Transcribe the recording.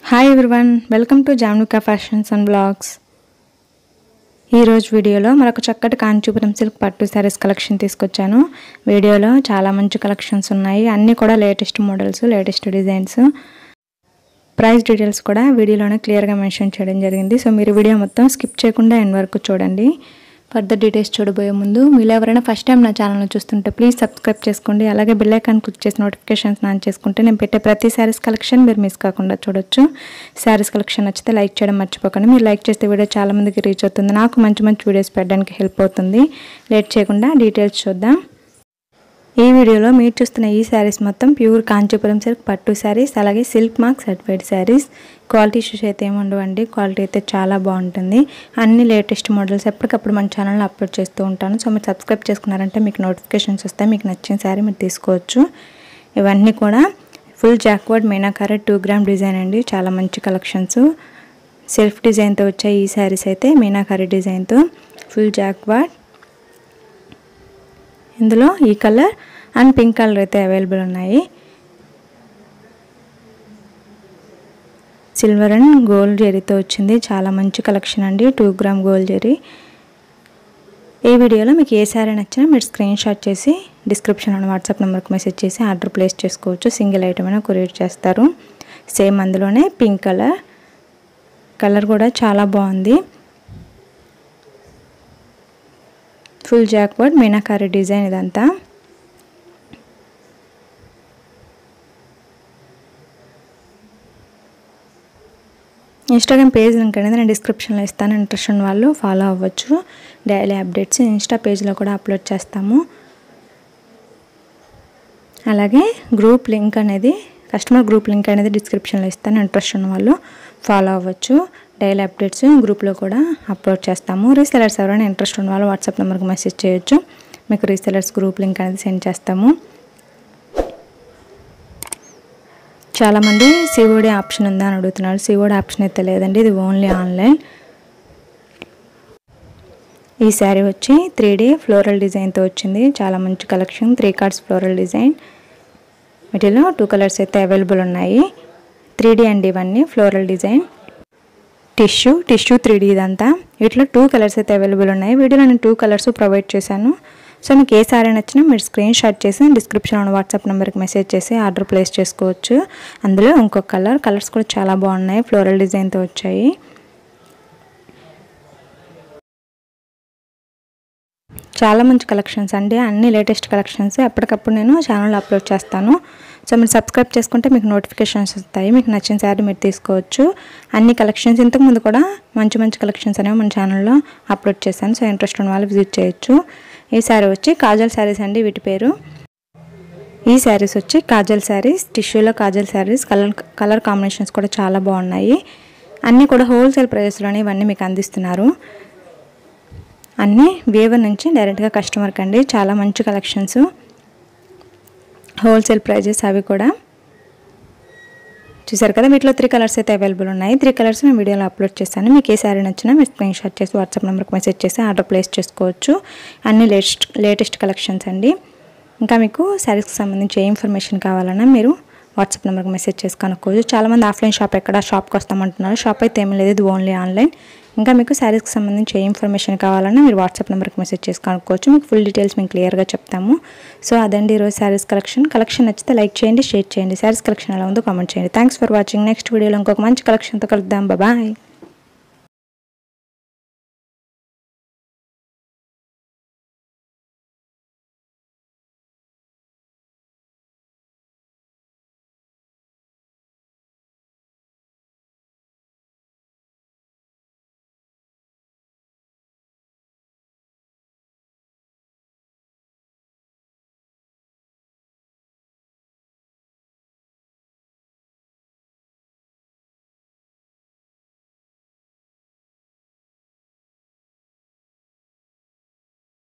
hi everyone welcome to జామ్నుకా fashions and blogs ఈరోజు వీడియోలో మరొక చక్కటి కాంచీపురం సిల్క్ పట్టు శారీస్ కలెక్షన్ తీసుకొచ్చాను వీడియోలో చాలా మంచి కలెక్షన్స్ ఉన్నాయి అన్నీ కూడా latest models latest designs price details కూడా వీడియోలోనే క్లియర్గా మెన్షన్ చేయడం జరిగింది సో మీరు వీడియో మొత్తం స్కిప్ చేయకుండా ఎండ్ వరకు చూడండి ఫర్దర్ డీటెయిల్స్ చూడబోయే ముందు మీరు ఎవరైనా ఫస్ట్ టైం నా ఛానల్ని చూస్తుంటే ప్లీజ్ సబ్స్క్రైబ్ చేసుకోండి అలాగే బెల్ ఐకాన్ క్లిక్ చేసి నోటిఫికేషన్స్ ఆన్ చేసుకుంటే నేను పెట్టే ప్రతి శారీస్ కలెక్షన్ మీరు మిస్ కాకుండా చూడొచ్చు శారీస్ కలెక్షన్ నచ్చితే లైక్ చేయడం మర్చిపోకండి మీరు లైక్ చేస్తే వీడియో చాలా మందికి రీచ్ అవుతుంది నాకు మంచి మంచి వీడియోస్ పెట్టడానికి హెల్ప్ అవుతుంది లేట్ చేయకుండా డీటెయిల్స్ చూద్దాం ఈ వీడియోలో మీరు చూస్తున్న ఈ శారీస్ మొత్తం ప్యూర్ కాంచీపురం సిల్క్ పట్టు శారీస్ అలాగే silk mark certified saris quality issues అయితే ఏమి ఉండవండి క్వాలిటీ అయితే చాలా బాగుంటుంది అన్ని లేటెస్ట్ మోడల్స్ ఎప్పటికప్పుడు మన ఛానల్లో అప్లోడ్ చేస్తూ ఉంటాను సో మీరు సబ్స్క్రైబ్ చేసుకున్నారంటే మీకు నోటిఫికేషన్స్ వస్తాయి మీకు నచ్చిన శారీ మీరు తీసుకోవచ్చు ఇవన్నీ కూడా ఫుల్ జాక్వర్డ్ మీనాకారెట్ టూ గ్రామ్ డిజైన్ అండి చాలా మంచి కలెక్షన్స్ సెల్ఫ్ డిజైన్తో వచ్చాయి ఈ శారీస్ అయితే మీనాకారి డిజైన్తో ఫుల్ జాక్వర్డ్ ఇందులో ఈ కలర్ అండ్ పింక్ కలర్ అయితే అవైలబుల్ ఉన్నాయి సిల్వర్ అండ్ గోల్డ్ జెరీతో వచ్చింది చాలా మంచి కలెక్షన్ అండి టూ గ్రామ్ గోల్డ్ జెరీ ఈ వీడియోలో మీకు ఏ శారీ నచ్చినా మీరు స్క్రీన్ షాట్ చేసి డిస్క్రిప్షన్లో వాట్సాప్ నెంబర్కి మెసేజ్ చేసి ఆర్డర్ ప్లేస్ చేసుకోవచ్చు సింగిల్ ఐటమ్ అయినా కొరియర్ చేస్తారు సేమ్ అందులోనే పింక్ కలర్ కలర్ కూడా చాలా బాగుంది ఫుల్ జాక్వర్డ్ మీనాకారి డిజైన్ ఇదంతా ఇన్స్టాగ్రామ్ పేజ్ లింక్ అనేది నేను డిస్క్రిప్షన్లో ఇస్తాను ఇంట్రెస్ట్ ఉన్న వాళ్ళు ఫాలో అవ్వచ్చు డైలీ అప్డేట్స్ ఇన్స్టా పేజ్లో కూడా అప్లోడ్ చేస్తాము అలాగే గ్రూప్ లింక్ అనేది కస్టమర్ గ్రూప్ లింక్ అనేది డిస్క్రిప్షన్లో ఇస్తాను ఇంట్రెస్ట్ ఉన్న వాళ్ళు ఫాలో అవ్వచ్చు డైలీ అప్డేట్స్ గ్రూప్లో కూడా అప్లోడ్ చేస్తాము రీసెలర్స్ ఎవరైనా ఇంట్రెస్ట్ ఉన్న వాళ్ళు వాట్సాప్ నెంబర్కి మెసేజ్ చేయొచ్చు మీకు రీసెలర్స్ గ్రూప్ లింక్ అనేది సెండ్ చేస్తాము చాలామంది సిఓడి ఆప్షన్ ఉందా అని అడుగుతున్నారు సిఓడి ఆప్షన్ అయితే లేదండి ఇది ఓన్లీ ఆన్లైన్ ఈ శారీ వచ్చి త్రీ డీ ఫ్లోరల్ డిజైన్తో వచ్చింది చాలా మంచి collection three cards floral design వీటిలో టూ కలర్స్ అయితే అవైలబుల్ ఉన్నాయి త్రీ డీ అండి ఇవన్నీ floral design tissue tissue three D ఇదంతా వీటిలో టూ కలర్స్ అయితే అవైలబుల్ ఉన్నాయి వీడియోలో నేను టూ కలర్స్ ప్రొవైడ్ చేశాను సో మీకు ఏ సారీ నచ్చినా మీరు స్క్రీన్ షాట్ చేసి డిస్క్రిప్షన్లో వాట్సాప్ నెంబర్కి మెసేజ్ చేసి ఆర్డర్ ప్లేస్ చేసుకోవచ్చు అందులో ఇంకొక కలర్ కలర్స్ కూడా చాలా బాగున్నాయి ఫ్లోరల్ డిజైన్తో వచ్చాయి చాలా మంచి కలెక్షన్స్ అండి అన్ని లేటెస్ట్ కలెక్షన్స్ ఎప్పటికప్పుడు నేను ఛానల్లో అప్లోడ్ చేస్తాను సో మీరు సబ్స్క్రైబ్ చేసుకుంటే మీకు నోటిఫికేషన్స్ వస్తాయి మీకు నచ్చిన శారీ మీరు తీసుకోవచ్చు అన్ని కలెక్షన్స్ ఇంతకుముందు కూడా మంచి మంచి కలెక్షన్స్ అనేవి మన ఛానల్లో అప్లోడ్ చేశాను సో ఇంట్రెస్ట్ ఉన్న వాళ్ళు విజిట్ చేయొచ్చు ఈ శారీ వచ్చి కాజల్ శారీస్ అండి వీటి పేరు ఈ శారీస్ వచ్చి కాజల్ శారీస్ టిష్యూలో Kajal saris colour colour combinations కూడా చాలా బాగున్నాయి అన్నీ కూడా హోల్సేల్ ప్రైజెస్లోనే ఇవన్నీ మీకు అందిస్తున్నారు అన్నీ వేవర్ నుంచి డైరెక్ట్గా కస్టమర్కి అండి చాలా మంచి కలెక్షన్స్ హోల్సేల్ ప్రైజెస్ అవి కూడా చూసారు కదా వీటిలో త్రీ కలర్స్ అయితే అవైలబుల్ ఉన్నాయి త్రీ కలర్స్ నేను వీడియోలో అప్లోడ్ చేస్తాను మీకు ఏ శారీ నచ్చినా మీరు స్క్రీన్ షాట్ చేసి వాట్సాప్ నెంబర్కి మెసేజ్ చేసి ఆర్డర్ ప్లేస్ చేసుకోవచ్చు అన్ని లేటెస్ట్ లేటెస్ట్ కలెక్షన్స్ అండి ఇంకా మీకు శారీస్కి సంబంధించి ఏ ఇన్ఫర్మేషన్ కావాలన్నా మీరు వాట్సాప్ నెంబర్కి మెసేజ్ చేసి కనుక్కోవచ్చు చాలామంది ఆఫ్లైన్ షాప్ ఎక్కడ షాప్కి వస్తామంటున్నారు షాప్ అయితే ఏమీ లేదు ఇది ఓన్లీ ఆన్లైన్ ఇంకా మీకు శారీస్కి సంబంధించి ఏ ఇన్ఫర్మేషన్ కావాలన్నా మీరు వాట్సాప్ నెంబర్కి మెసేజ్ చేసి కనుక్కోవచ్చు మీకు ఫుల్ డీటెయిల్స్ మేము క్లియర్గా చెప్తాము సో అదండి ఈరోజు శారీస్ కలెక్షన్ కలెక్షన్ నచ్చితే లైక్ చేయండి షేర్ చేయండి శారీస్ కలెక్షన్ ఎలా ఉందో కామెంట్ చేయండి థ్యాంక్స్ ఫర్ వాచింగ్ నెక్స్ట్ వీడియోలో ఇంకొక మంచి కలెక్షన్తో కలుద్దాం బాయ్